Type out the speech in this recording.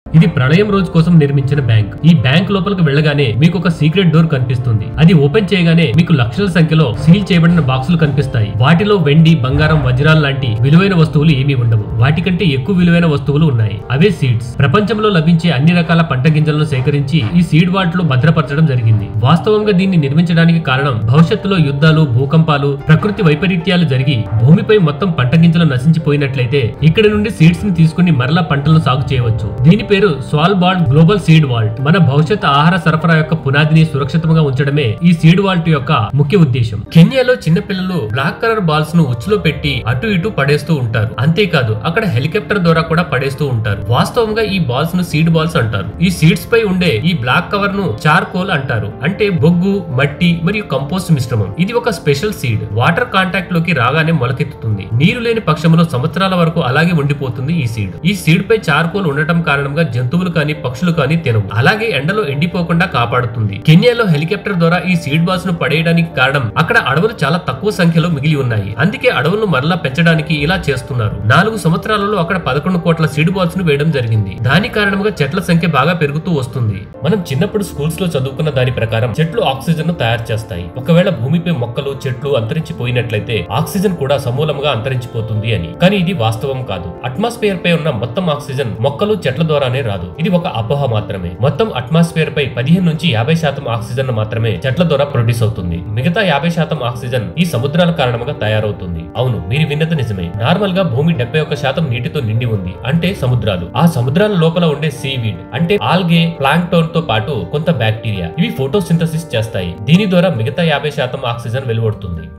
ఇది ప్రళయం రోజు కోసం నిర్మించిన బ్యాంక్ ఈ బ్యాంక్ లోపలికి వెళ్ళగానే మీకు ఒక సీక్రెట్ డోర్ కనిపిస్తుంది అది ఓపెన్ చేయగానే మీకు లక్షల సంఖ్యలో సీల్ చేయబడిన బాక్సులు కనిపిస్తాయి వాటిలో వెండి బంగారం వజ్రాలు లాంటి విలువైన వస్తువులు ఏమీ ఉండవు వాటికంటే ఎక్కువ విలువైన వస్తువులు ఉన్నాయి అవే సీడ్స్ ప్రపంచంలో లభించే అన్ని రకాల పంట గింజలను సేకరించి ఈ సీడ్ వాట్ లో భద్రపరచడం జరిగింది వాస్తవంగా దీన్ని నిర్మించడానికి కారణం భవిష్యత్తులో యుద్ధాలు భూకంపాలు ప్రకృతి వైపరీత్యాలు జరిగి భూమిపై మొత్తం పంట గింజలు నశించిపోయినట్లయితే ఇక్కడ నుండి సీడ్స్ ని తీసుకుని మరలా పంటలను సాగు చేయవచ్చు దీని పేరు Svalbard global seed vault మన భవిష్యత్ ఆహార సరఫరా యొక్క పునాదిని సురక్షితంగా ఉంచడమే ఈ సీడ్ వాల్ట్ యొక్క ముఖ్య ఉద్దేశం కెన్యాలో చిన్న పిల్లలు బ్లాక్ కలర్ బాల్స్ ను ఉచ్చులో పెట్టి అటు ఇటు పడేస్తూ ఉంటారు అంతేకాదు అక్కడ హెలికాప్టర్ ద్వారా కూడా పడేస్తూ ఉంటారు వాస్తవంగా ఈ బాల్స్ ను సీడ్ బాల్స్ అంటారు ఈ సీడ్స్ పై ఉండే ఈ బ్లాక్ కవర్ ను చార్కోల్ అంటారు అంటే బొగ్గు మట్టి మరియు కంపోస్ట్ మిశ్రమం ఇది ఒక స్పెషల్ సీడ్ వాటర్ కాంటాక్ట్ లోకి రాగానే మొలకెత్తుతుంది నీరు లేని పక్షంలో సంవత్సరాల వరకు అలాగే ఉండిపోతుంది ఈ సీడ్ ఈ సీడ్ పై చార్కోల్ ఉండటం కారణంగా జంతువులు కానీ పక్షులు కానీ తినవు అలాగే ఎండలో ఎండిపోకుండా కాపాడుతుంది కెన్యాలో హెలికాప్టర్ ద్వారా ఈ సీడ్ బాల్స్ ను పడేయడానికి కారణం అక్కడ అడవులు చాలా తక్కువ సంఖ్యలో మిగిలి ఉన్నాయి అందుకే అడవులను మరలా పెంచడానికి ఇలా చేస్తున్నారు నాలుగు సంవత్సరాలలో అక్కడ పదకొండు కోట్ల సీడ్ బాల్స్ ను వేయడం జరిగింది దాని కారణంగా చెట్ల సంఖ్య బాగా పెరుగుతూ వస్తుంది మనం చిన్నప్పుడు స్కూల్స్ లో చదువుకున్న దాని ప్రకారం చెట్లు ఆక్సిజన్ ను తయారు చేస్తాయి ఒకవేళ భూమిపై మొక్కలు చెట్లు అంతరించిపోయినట్లయితే ఆక్సిజన్ కూడా సమూలంగా అంతరించిపోతుంది అని కానీ ఇది వాస్తవం కాదు అట్మాస్ఫియర్ పై ఉన్న మొత్తం ఆక్సిజన్ మొక్కలు చెట్ల ద్వారానే రాదు ఇది ఒక అపోహ మాత్రమే మొత్తం అట్మాస్ఫియర్ పై పదిహేను నుంచి యాభై శాతం ఆక్సిజన్ మాత్రమే చెట్ల ద్వారా ప్రొడ్యూస్ అవుతుంది మిగతా యాభై శాతం ఆక్సిజన్ ఈ సముద్రాల కారణంగా తయారవుతుంది అవును మీరు విన్నది నిజమే నార్మల్ గా భూమి డెబ్బై ఒక్క శాతం నీటితో నిండి ఉంది అంటే సముద్రాలు ఆ సముద్రాల లోపల ఉండే సీవీడ్ అంటే ఆల్గే ప్లాంక్టోన్ తో పాటు కొంత బ్యాక్టీరియా ఇవి ఫోటోసింథసిస్ చేస్తాయి దీని ద్వారా మిగతా యాభై శాతం ఆక్సిజన్ వెలువడుతుంది